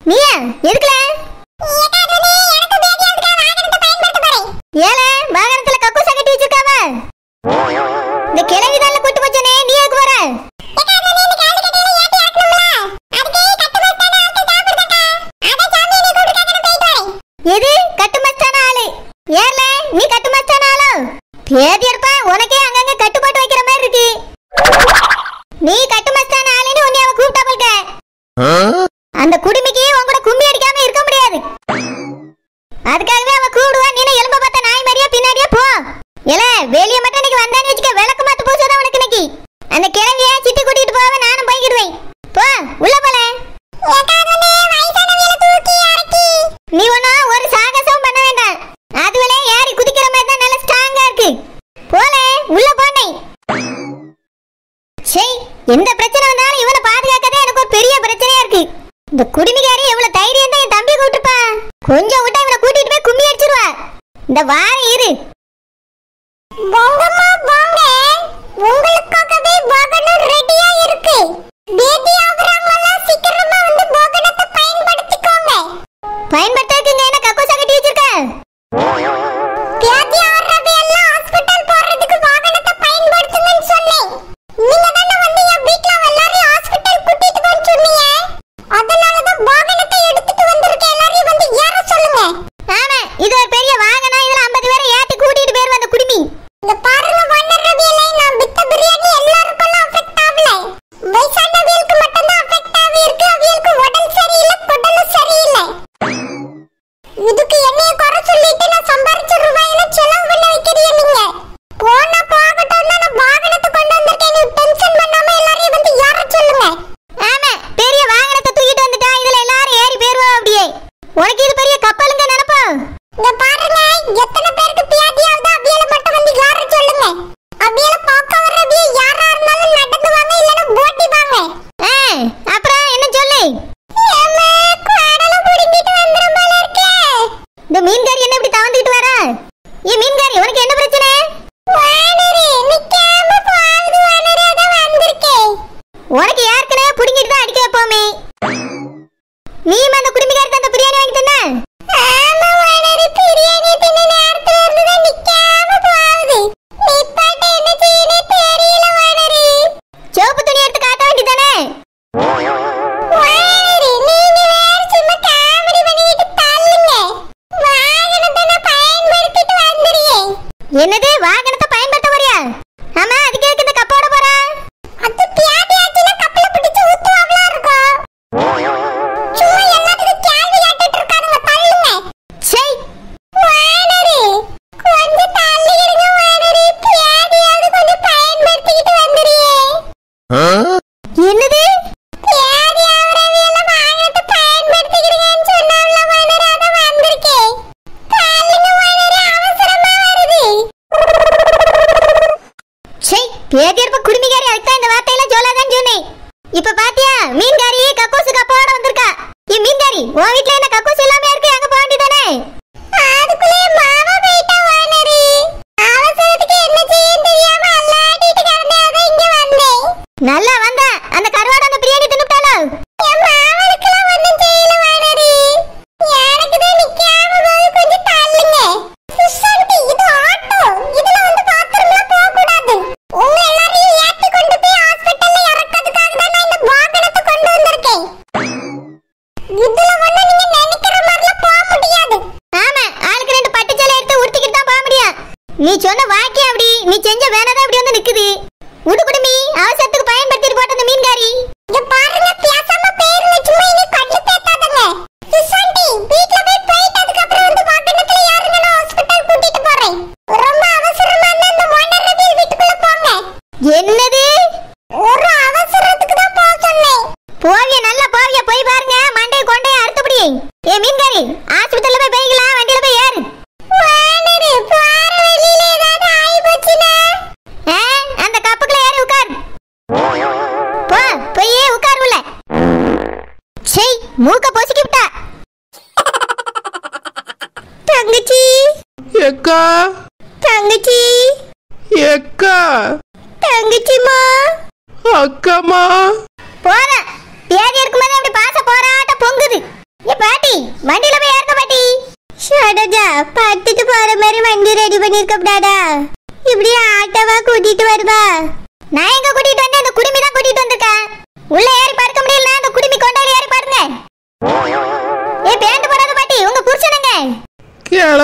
நீயா எதுக்குல ஏல வாகனத்துல கக்கூச கட்டி வச்சிருக்காவ இந்த கிழவி தான்ல கூட்டு போச்சனே நீ எதுக்கு வர எது கட்டு மஸ்தான ஆளு ஏல நீ கட்டு மஸ்தான ஆளோ பேதி எடுப்பா உனக்கே அங்கங்க கட்டு போட்டு வைக்கிற மாதிரி இருக்கு நீ கட்டு மஸ்தான ஆளுன்னு உன்னை அவ கூப்பிட்டா போல்க அந்த குடுமிக்கு உன் கூட கும்மி அடிக்காம இருக்க முடியாது அதுக்காகவே அவ கூடுவா நீ எலும்ப பார்த்த நாய் மாதிரியா பின்னாடியே போ ஏல வெளிய மட்டும் இன்னைக்கு வந்தானே வச்சுக்க விளக்கு மாத்து பூசதான் உனக்கு இன்னைக்கு அந்த கிழவிய சிட்டி கூட்டிட்டு போவ நானும் போய்க்கிடுவேன் போ உள்ள போல நீ ஒன்னும் ஒரு சாகசமும் பண்ண வேண்டாம் அதுவலே ஏறி குதிக்கிற மாதிரி தான் நல்ல ஸ்ட்ராங்கா இருக்கு போல உள்ள போனே சரி எந்த பிரச்சனை வந்தாலும் இவனை பாதுகாக்கதே எனக்கு ஒரு பெரிய பிரச்சனையா இருக்கு இந்த குடுமிகாரி எவ்வளவு தைரியம் தான் என் தம்பி கூட்டிருப்பா கொஞ்சம் விட்டா இவனை கூட்டிட்டு போய் கும்மி அடிச்சிருவா இந்த வாரம் இரு போங்கம்மா போங்க உங்களுக்காகவே வாகனம் ரெடியா இருக்கு பேபி ஆகுறவங்கலாம் சீக்கிரமா வந்து வாகனத்தை பயன்படுத்திக்கோங்க பயன்படுத்துறதுக்கு என்ன கக்கூசா கட்டி வச்சிருக்க பேபி ஆகுறவங்க எல்லாம் ஹாஸ்பிடல் போறதுக்கு வாகனத்தை பயன்படுத்துங்கன்னு சொன்னேன் நீங்க தானே வந்து என் வீட்ல எல்லாரையும் ஹாஸ்பிடல் கூட்டிட்டு போன்னு சொன்னீங்க அதனால தான் வாகனத்தை எடுத்துட்டு வந்திருக்கேன் எல்லாரையும் வந்து ஏற சொல்லுங்க ஆமா இது ஒரு பெரிய வாகனம் இதுல 50 பேரை ஏத்தி கூட்டிட்டு போயிருவா அந்த குடுமி இந்த பாருங்க வண்ணர் ரவியலை நான் வித்த பிரியாணி எல்லாருக்கும் அஃபெக்ட் ஆகல வயசானவங்களுக்கு மட்டும் தான் அஃபெக்ட் ஆகி இருக்கு அவியலுக்கு உடல் சரியில்லை குடலும் சரியில்லை இதுக்கு என்னைய குறை சொல்லிட்டு நான் சம்பாரிச்ச ரூபாயில செலவு பண்ண வைக்கிறீங்க நீங்க போனா போகட்டும் நான் வாகனத்தை கொண்டு வந்திருக்கேன் நீ டென்ஷன் பண்ணாம எல்லாரையும் வந்து ஏற சொல்லுங்க ஆமா பெரிய வாகனத்தை தூக்கிட்டு வந்துட்டா இதுல எல்லாரும் ஏறி போயிருவா அப்படியே உனக்கு இது பெரிய கப்பலுங்க நினைப்போம் இங்க பாருங்க எத்தனை பேருக்கு பியாதியாவது அவியல மட்டும் வந்து ஏற சொல்லுங்க அவியல பார்க்க வர்றவிய யாரா இருந்தாலும் நடந்து வாங்க இல்லனா ஓட்டி வாங்க ஆ, அப்புறம் என்ன சொல்லு ஏம்மா, குடலை புடுங்கிட்டு வந்துரும் போல இருக்கே. இந்த மீன்காரி என்ன இப்படி தவந்துக்கிட்டு வர ஏ மீன்காரி உனக்கு என்ன பிரச்சனை வானரே, நிக்காம போகுது வானரே, அதான் வந்திருக்கேன். உனக்கு ஏற்கனவே புடிங்கிட்டு தான் அடிக்க வைப்போமே நீயும் அந்த குடும்பிக்காரத்து அந்த பிரியாணி வாங்கி தந்த ஆமா வானரே, பிரியாணி தின்ன நேரத்துல இருந்து தான் நிக்காம போகுது. நிப்பாட்ட என்ன செய்யணும்னே தெரியல வானரே. சிவப்பு துணி எடுத்து காட்ட வேண்டியதானே வானரே, நீங்க வேற சும்மா காமெடி பண்ணிக்கிட்டு தள்ளுங்க. வாகனத்தை நான் பயன்படுத்திட்டு வந்துடுறேன். என்னது வாகனத்தை பயன்படுத்த போறியா ஆமா அதுக்கு எதுக்கு இந்த கப்போட போற அது பியாதி ஆச்சுன்னா கப்பலை பிடிச்சு ஊத்துவாங்களா இருக்கும். சும்மா எல்லாத்துக்கும் கேள்வி கேட்டுட்டு இருக்கானுங்க, தள்ளுங்க. சை வானரே, கொஞ்சம் தள்ளிடுங்க வானரே, பியாதியாவது கொஞ்சம் பயன்படுத்திக்கிட்டு வந்துடுறியே. என்னது பியாதி ஆகுறவியெல்லாம் வாகனத்தை பயன்படுத்திக்கிடுங்கன்னு சொன்னான்ல வானரே, அதான் வந்திருக்கேன். தள்ளுங்க வானரே, அவசரமா வருது. சை பேதியற்ப குடுமிக்காரி அதுக்கு தான் இந்த வார்த்தையெல்லாம் சொல்லாதான் சொன்னேன் இப்ப பாத்தியா மீன்காரி கக்கூசு கப்போட வந்திருக்கா ஏ மீன்காரி உன் வீட்ல என்ன கக்கூசு எல்லாமே இருக்கு அங்க போக வேண்டியதானே அதுக்குள்ளே மாமா போயிட்டா வானரே. அவசரத்துக்கு என்ன செய்யன்னு தெரியாம அல்லாடிட்டு கிடந்தேன், அதான் இங்க வந்தேன். நல்லா வந்தா அந்த கருவாட அந்த பிரியாணி தின்னுட்டாலோ என் மாமனுக்கெல்லாம் ஒண்ணும் செய்யல வானரே. எனக்குதான் நிக்காம போகுது, கொஞ்சம் தள்ளுங்க. சுஷாந்தி, இது ஆட்டோ. இதுல வந்து பாத்ரூம்லாம் போகக்கூடாது. உங்க எல்லாரையும் ஏத்தி கொண்டு போய் ஹாஸ்பிட்டல்ல இறக்கறதுக்காக தான் நான் இந்த வாகனத்தை கொண்டு வந்திருக்கேன். இதுல ஒண்ணும் நீங்க நினைக்கிற மாதிரிலாம் போக முடியாது. ஆமா ஆளுக்கு ரெண்டு பட்டு சேலை எடுத்து உடுத்திக்கிட்டு தான் போக முடியும் நீ சொன்ன வாக்கியம் அப்படி நீ செஞ்ச வேணாதான் இப்படி வந்து நிக்குது உடு குடுமி அவசரத்துக்கு பயன்படுத்திட்டு போட்ட அந்த மீன்காரி இங்க பாருங்க, பேசாம போயிருங்க. சும்மா இங்க கண்ணு தேத்தாதங்க. சுஷாந்தி, வீட்ல போய் போயிட்டு அதுக்கப்புறம் வந்து வாகனத்துல ஏறுங்க, நான் ஹாஸ்பிட்டல் கூட்டிட்டு போறேன். ரொம்ப அவசரமா இருந்தா இந்த ஓனர் ரவி வீட்டுக்குள்ள போங்க. என்னது ஒரு அவசரத்துக்கு தான் போக சொன்னேன். போவிய நல்லா போவிய போய் பாருங்க மண்டைய கொண்டைய அறுத்தபடி ஏ மீன்காரி ஆஸ்பத்திரியில போய் போய்க்கலாம் வண்டியில போய் ஏறு வானரு, போற வழியில ஏதாவது ஆயிப்போச்சுன்னா? ஆ, அந்த கப்புக்குள்ள ஏறி உட்கார் போ போய் உட்கார் உள்ள சை மூக்க பொசுக்கி விட்டா தங்கச்சி எக்கா தங்கச்சி எக்கா தங்கச்சிமா அக்காமா போற தேதி இருக்கும்போது அப்படி பாச போராட்ட பொங்குது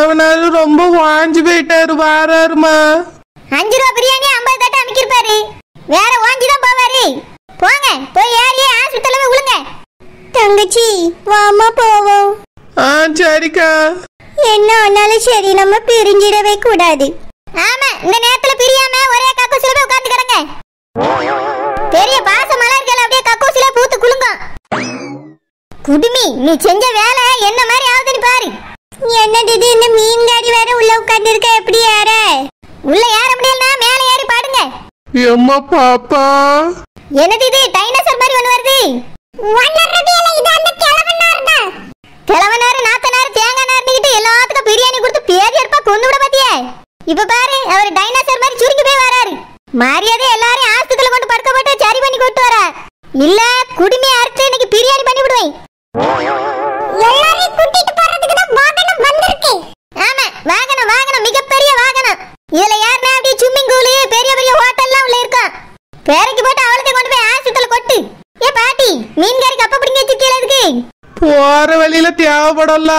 கிழவனாரு ரொம்ப வாஞ்சு போயிட்டாரு வாராருமா அஞ்சு ரூபா பிரியாணி ஐம்பது தட்டு அமைக்கிருப்பாரு வேற வாங்கி தான் போவாரு போங்க போய் ஏறியே ஆஸ்பத்திரியில போய் விழுங்க தங்கச்சி வாமா போவோம் ஆ சரிக்கா என்ன ஆனாலும் சரி நம்ம பிரிஞ்சிடவே கூடாது ஆமா இந்த நேரத்துல பிரியாம ஒரே கக்கூசில போய் உட்கார்ந்து கிடங்க பெரிய பாச மலர்கள் அப்படியே கக்கூசில பூத்து குலுங்கும் குடுமி நீ செஞ்ச வேலை என்ன மாதிரி ஆகுதுன்னு பாரு என்னது இது இந்த மீன்காரி வேற உள்ள உட்கார்ந்து இருக்க எப்படி ஏற உள்ள ஏற முடியலனா மேல ஏறி பாடுங்க எம்மா பாப்பா என்னது இது டைனோசர் மாதிரி ஒண்ணு வருது வண்ணரபியில இது அந்த கிழவனார் தான் கிழவனாரு நாத்தனாரு தேங்காய் நார்னிக்கிட்டு எல்லாத்துக்கும் பிரியாணி கொடுத்து பேதி இருப்பா கொண்டு விட பாத்தியே இப்ப பாரு அவர் டைனோசர் மாதிரி சுருங்கி போய் வராரு மரியாதை எல்லாரையும் ஆஸ்பத்திரியில கொண்டு படுக்க போட்டு சரி பண்ணி கொண்டு வரா இல்ல குடுமையை அறுத்து இன்னைக்கு பிரியாணி பண்ணி விடுவேன் எல்லாரையும் கூட்டிட்டு போறதுக்கு தான் வாகனம் வந்திருக்கு ஆமா வாகனம் வாகனம் மிகப்பெரிய வாகனம் இதுல யாருன்னா அப்படியே ஸ்விம்மிங் பூலு பெரிய பெரிய ஹோட்டல்லாம் உள்ள இருக்கும் பேரைக்கு போட்டு அவளுக்கு கொண்டு போய் ஆஸ்பத்திரியில கொட்டு ஏ பாட்டி மீன்காரிக்கு அப்ப பிடிங்க வச்சிருக்கீல இதுக்கு போற வழியில தேவைப்படல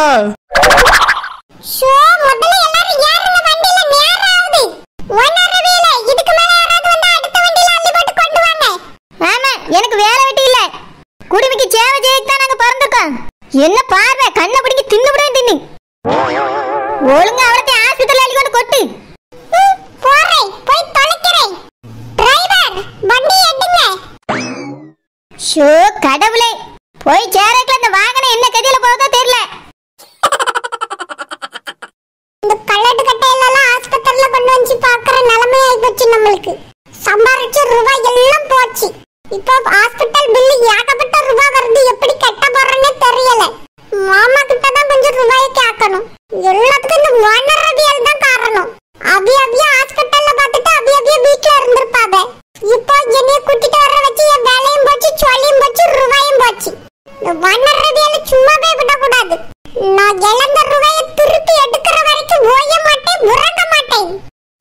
ஷோ முதல்ல எல்லாரும் ஏறுங்க வண்டியில நேரம் ஆகுது வண்ணரபியில இதுக்கு மேல யாராவது வந்து அடுத்த வண்டியில அள்ளி போட்டு கொண்டு வாங்க ஆமா எனக்கு வேலை வெட்டி இல்ல குடுமிக்கு சேவை செய்யக்கு தான் நாங்க பிறந்திருக்கோம் என்ன பார்வை கண்ணை பிடிக்க தின்னு விடுவேன் தின்னு ஒழுங்கா அவளத்தை ஆஸ்பத்திரியில அள்ளி கொண்டு கொட்டு ம், போறேன் போய் தொலைக்கிறேன் டிரைவர் வண்டி எடுங்க ஷோ கடவுளே போய் சேரக்குல இந்த வாகனம் என்ன கதியில போகுதோ தெரியல இந்த கல்லட்டு கட்டையில எல்லாம் ஆஸ்பத்திரியில கொண்டு வந்து பாக்குற நிலைமை ஆயிப்போச்சு நம்மளுக்கு சம்பாரிச்ச ரூபாய் எல்லாம் போச்சு இப்போ ஹாஸ்பிட்டல் பில்லு ஏகப்பட்ட ரூபாய் வருது எப்படி கட்ட போறேன்னே தெரியல மாமா கிட்ட தான் கொஞ்சம் ரூபாயை கேட்கணும் எல்லாத்துக்கும் இந்த வனரவியல் தான் காரணம் அபி அபிய ஹாஸ்பிட்டல்ல பார்த்துட்டு அபி அபிய வீட்ல இருந்திருப்பாங்க இப்போ என்னைய கூட்டிட்டு வர வச்சு என் வேலையும் போச்சு சொல்லியும் போச்சு ரூபாயும் போச்சு இந்த வனரவியல சும்மாவே விடக்கூடாது நான் இழந்த ரூபாயை திருப்பி எடுக்கிற வரைக்கும் ஓய மாட்டேன் உறங்க மாட்டேன்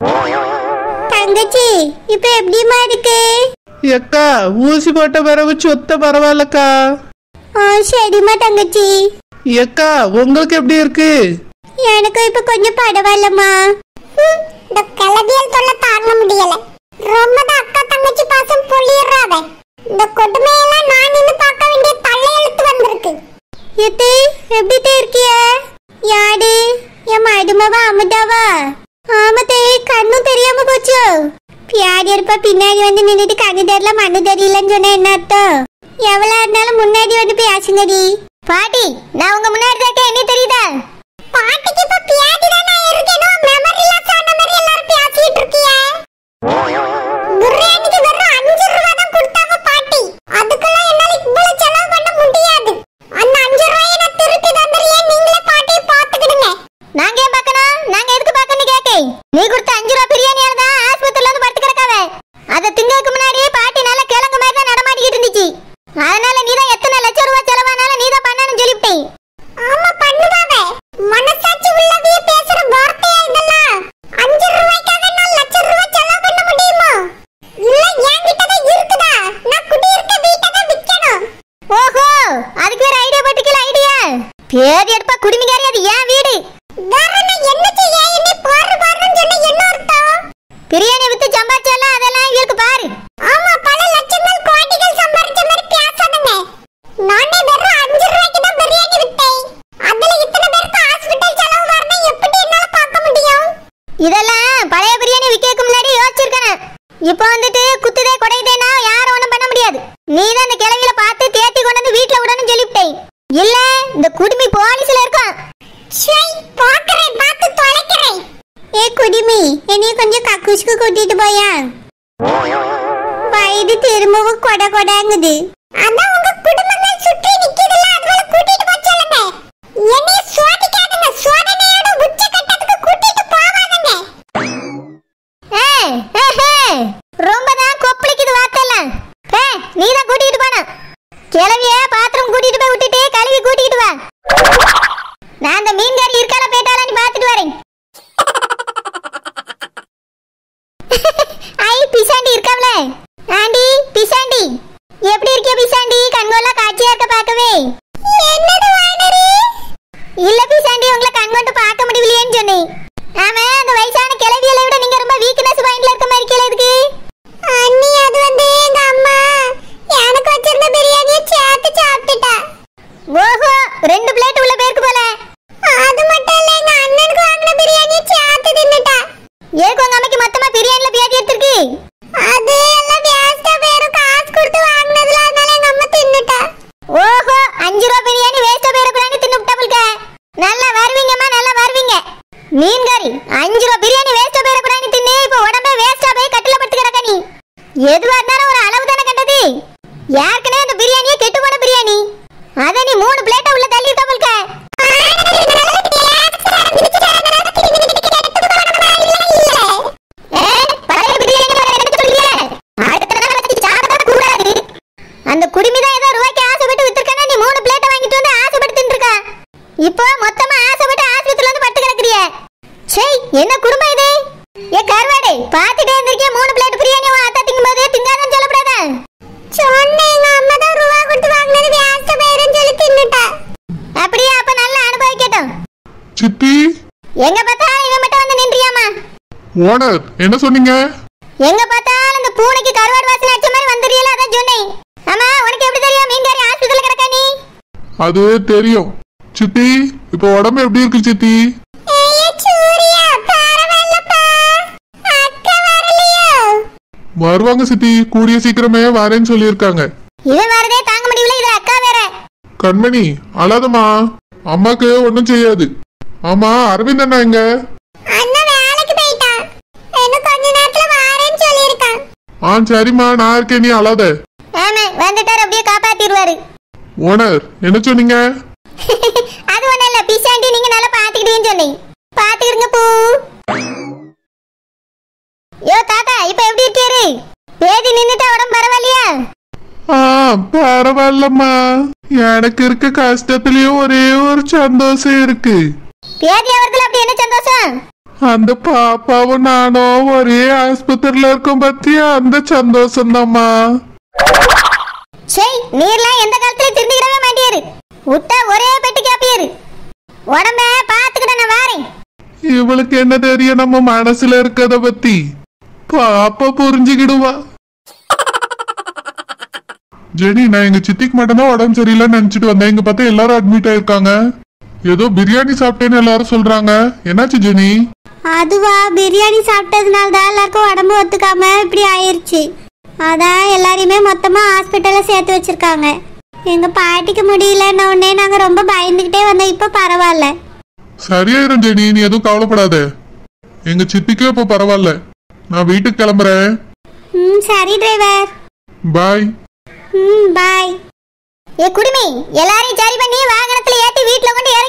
தங்கச்சி இப்ப எப்படிமா இருக்கு எக்கா ஊசி போட்ட பிறகு சொத்த பரவாயில்லக்கா ஆ சரிம்மா தங்கச்சி எக்கா உங்களுக்கு எப்படி இருக்கு எனக்கு இப்ப கொஞ்சம் பரவாயில்லம்மா ஹம், இந்த கிளவியல் தொல்லை தாங்க முடியல ரொம்ப தான் அக்கா தங்கச்சி பாசம் பொழியிறாவ இந்த கொடுமையெல்லாம் நான் நின்னு பார்க்க வேண்டிய தலையெழுத்து வந்திருக்கு எத்தே எப்படி இருக்கிய யாரு என் மருமவா அமுதாவா ஆமத்தே கண்ணும் தெரியாம போச்சு பியாடி இருப்பா பின்னாடி வந்து நின்னுட்டு கண்ணு தெரியல மண்ணு தெரியலன்னு சொன்னா என்ன அர்த்தம் எவ்வளவு இருந்தாலும் முன்னாடி வந்து பேசுங்கடி பாட்டி நான் உங்க முன்னாடி தான் என்ன தெரியுதா பாட்டிக்கு இப்ப பியாதி தானே இருக்கேனோ மெமரி லாஸ் ஆன மாதிரி எல்லாரும் பேசிட்டு இருக்கியே பிரியாணிக்கு வெறும் அஞ்சு ரூபா தான் கொடுத்தாங்க பாட்டி அதுக்கெல்லாம் என்னால இவ்வளவு செலவு பண்ண முடியாது அந்த அஞ்சு ரூபாயை நான் திருப்பி தந்துடுறேன் நீங்களே பாட்டியை பாத்துக்கிடுங்க நாங்க ஏன் பார்க்கணும் நாங்க எதுக்கு பார்க்கணும் கேக்கே நீ கொடுத்த அஞ்சு ரூபா பிரியாணியால தான் ஆஸ்பத்திரியில வந்து படுத்து கிடக்காவ அதை திங்கக்கு முன்னாடி பாட்டி நல்லா கிழங்கு மாதிரி தான் நடமாடிக்கிட்டு இருந்துச்சு அதனால நீ தான் எத்தனை லட்சம் ரூபாய் செலவானாலும் நீ தான் பண்ணணும்னு சொல்லிவிட்டேன் ஆமா பண்ணுவாவே மனசாட்சி உள்ளவிய பேசுற வார்த்தையா இதெல்லாம் அஞ்சு ரூபாய்க்காக நான் லட்சம் ரூபாய் செலவு பண்ண முடியுமா இல்ல என்கிட்ட தான் இருக்குதா நான் குடியிருக்க வீட்டை தான் விற்கணும் ஓஹோ அதுக்கு வேற ஐடியா போட்டுக்கல ஐடியா பேதி எடுப்பா குடுமிகாரி அது ஏன் வீடு வேற நான் என்ன செய்ய என்னை பாரு பாருன்னு சொன்ன என்ன அர்த்தம் பிரியாணி வித்து சம்பாதிச்செல்லாம் அதெல்லாம் இவருக்கு பாரு ஆமா பல லட்சங்கள் கோடிகள் சம்பாரிச்ச மாதிரி பேசாதங்க நானே வெறும் அஞ்சு ரூபாய்க்கு தான் பிரியாணி வித்தேன் அதுல இத்தனை பேருக்கு ஹாஸ்பிட்டல் செலவு வரணும் எப்படி என்னால பார்க்க முடியும் இதெல்லாம் பழைய பிரியாணி விற்கிறதுக்கு முன்னாடி யோசிச்சிருக்கணும் இப்போ வந்துட்டு குத்துதே குடையுதேனா யாரும் ஒண்ணும் பண்ண முடியாது நீ தான் இந்த கிளவியில பார்த்து தேத்தி கொண்டு வந்து வீட்டுல விடணும்னு சொல்லிவிட்டேன் இல்ல இந்த குடுமி போலீஸ்ல இருக்கும் சை பாக்குறேன் பார்த்து தொலைக்கிறேன் ஏ குடிமி என்னைய கொஞ்சம் கக்கூசுக்கு கூட்டிட்டு போயா வயது திரும்பவும் கொட கொடாங்குது அதான் உங்க குடும்பங்கள் சுற்றி நிக்குதுல அதுவள கூட்டிட்டு போய் சொல்லுங்க என்னைய சோதிக்காதுங்க சோதனையோட உச்ச கட்டத்துக்கு கூட்டிட்டு போவாதுங்க ஏ, ஏ, ஏ, ரொம்ப தான் கொப்பளிக்குது வார்த்தையெல்லாம் ஏ, நீ தான் கூட்டிட்டு போன கிளவிய பாத்ரூம் கூட்டிட்டு போய் விட்டுட்டு கழுவி கூட்டிட்டு வா நான் அந்த மீன்காரி இருக்கால போயிட்டாலான்னு பார்த்துட்டு வரேன் ஐ பிசாண்டி இருக்காவல ஆண்டி பிசாண்டி எப்படி இருக்கிய பிசாண்டி கண்கொள்ளா காட்சியா இருக்க பார்க்கவே என்னது வாய்னரு இல்ல பிசாண்டி உங்களை கண் கொண்டு பார்க்க முடியல பிடிக்கலையேன்னு சொன்னேன் ஆமா அந்த வயசான கிளவியலை விட நீங்க ரொம்ப வீக்னஸ் பாயிண்ட்ல இருக்க மாதிரி கீழே இருக்கு அண்ணி அது வந்து எங்க அம்மா எனக்கு வச்சிருந்த பிரியாணியை சேர்த்து சாப்பிட்டுட்டா ஓஹோ ரெண்டு பிளேட் உள்ள பேருக்கு போல அது மட்டும் இல்ல எங்க அண்ணனுக்கு வாங்கின பிரியாணியை சேர்த்து தின்னுட்டா ஏக்கு உங்க அம்மைக்கு மொத்தமா பிரியாணில பேதி எடுத்திருக்கு அது எல்லாம் வேஸ்டா போயிரும் காசு கொடுத்து வாங்கினதுல அதனால எங்க அம்மா தின்னுட்டா ஓஹோ அஞ்சு ரூபா பிரியாணி வேஸ்டா போயிடக்கூடாது தின்னு விட்டாப்புல்க நல்லா வருவீங்கம்மா நல்லா வருவீங்க மீன்காரி அஞ்சு ரூபா பிரியாணி வேஸ்டா போயிடக்கூடாது தின்னு இப்ப உடம்பே வேஸ்டா போய் கட்டில படுத்து கிடக்க நீ எதுவா இருந்தாலும் ஒரு அளவு தானே கண்டது ஏற்கனவே அந்த பிரியாணியே கெட்டு போன பிரியாணி அதை நீ மூணு பிளேட்டை உள்ள தள்ளி விட்டாப்புல்க ஏ, பழைய பிரியாணி வேற எடுக்க சொல்றியே? அடுத்த தடவை வச்சு சாப்பிடவே கூடாது. அந்த குடுமி தான் ஏதோ ரூபாய்க்கு ஆசைப்பட்டு வித்திருக்கானா நீ மூணு பிளேட்டை வாங்கிட்டு வந்து ஆசைப்பட்டு தின்றுருக்கா இப்போ மொத்தமா ஆசைப்பட்டு ஆஸ்பத்திரியில வந்து பட்டு கிடக்குறிய சரி என்ன குடும்பம் இது ஏ கருவாடு பாத்துட்டே இருந்திருக்கே மூணு பிளேட் பிரியாணி உன் அத்தா திங்கும் போது திங்காதன்னு சொல்லக்கூடாதா சொன்னேன் எங்க அம்மா தான் ரூபா கொடுத்து வாங்கினது வேஸ்டா போயிரும் சொல்லி தின்னுட்டா அப்படியே அப்ப நல்லா அனுபவிக்கட்டும் சித்தி எங்க பார்த்தாலும் இவன் மட்டும் வந்து நின்றியாமா ஓனர் என்ன சொன்னீங்க எங்க பார்த்தாலும் இந்த பூனைக்கு கருவாடு வாசனை அடிச்ச மாதிரி வந்துடுறீல அதான் சொன்னேன் ஆமா உனக்கு எப்படி தெரியும் மீன்காரி ஹாஸ்பிட்டல்ல கிடக்கா நீ அது தெரியும் சித்தி இப்போ உடம்பு எப்படி இருக்கு சித்தி ஏய் சூர்யா பரவாயில்லப்பா அக்கா வரலையோ வருவாங்க சித்தி கூடிய சீக்கிரமே வரேன்னு சொல்லியிருக்காங்க இவன் வரதே தாங்க முடியல இதுல அக்கா வேற கண்மணி அழாதம்மா அம்மாக்கு ஒன்றும் செய்யாது ஆமா அரவிந்த் அண்ணா எங்க அண்ணன் வேலைக்கு போயிட்டான் இன்னும் கொஞ்ச நேரத்துல வாரேன்னு சொல்லியிருக்கான் ஆ சரிம்மா நான் இருக்கேன் நீ அழாத ஆமா வந்துட்டாரு அப்படியே காப்பாத்திடுவாரு ஓனர் என்ன சொன்னீங்க அது ஒண்ணும் இல்ல பிசாண்டி நீங்க நல்லா பாத்துக்கிட்டீங்கன்னு சொன்னீங்க பாத்துக்கிடுங்க பூ யோ தாத்தா இப்ப எப்படி இருக்காரு பேதி நின்னுட்டா உடம்பு பரவாயில்லையா ஆ பரவாயில்லம்மா எனக்கு இருக்க கஷ்டத்துலயும் ஒரே ஒரு சந்தோஷம் இருக்கு பேதி ஆவறதுல அப்படி என்ன சந்தோஷம் அந்த பாப்பாவும் நானும் ஒரே ஆஸ்பத்திரியில இருக்கோம் பத்தியா அந்த சந்தோஷம் தான்மா சரி நீர்லாம் எந்த காலத்துல திருந்திக்கிடவே மாட்டியாரு விட்டா ஒரே பெட்டு கேப்பியாரு உடம்ப பாத்துக்கிட்ட நான் வாரேன் இவளுக்கு என்ன தெரியும் நம்ம மனசுல இருக்கத பத்தி பாப்பா புரிஞ்சுக்கிடுவா ஜெனி நான் எங்க சித்திக்கு மட்டும்தான் உடம்பு சரியில்லைன்னு நினைச்சிட்டு வந்தேன் இங்க பார்த்தா எல்லாரும் அட்மிட் ஆயிருக்காங்க ஏதோ பிரியாணி சாப்பிட்டேன்னு எல்லாரும் சொல்றாங்க என்னாச்சு ஜெனி அதுவா பிரியாணி சாப்பிட்டதுனால தான் எல்லாருக்கும் உடம்பு ஒத்துக்காம இப்படி ஆயிருச்சு அதான் எல்லாரையுமே மொத்தமா ஹாஸ்பிட்டல்ல சேர்த்து வச்சிருக்காங்க எங்க பாட்டிக்கு முடியலன்ன உடனே நாங்க ரொம்ப பயந்துகிட்டே வந்தோம் இப்ப பரவாயில்ல சரியாயிரும் ஜெனி நீ எதுவும் கவலைப்படாத எங்க சித்திக்கே இப்போ பரவாயில்ல நான் வீட்டுக்கு கிளம்புறேன் ம் சரி டிரைவர் பாய் ம் பாய் ஏ குடுமி எல்லாரையும் சரி பண்ணி வாகனத்துல ஏத்தி வீட்டுல கொண்டு இறக்கி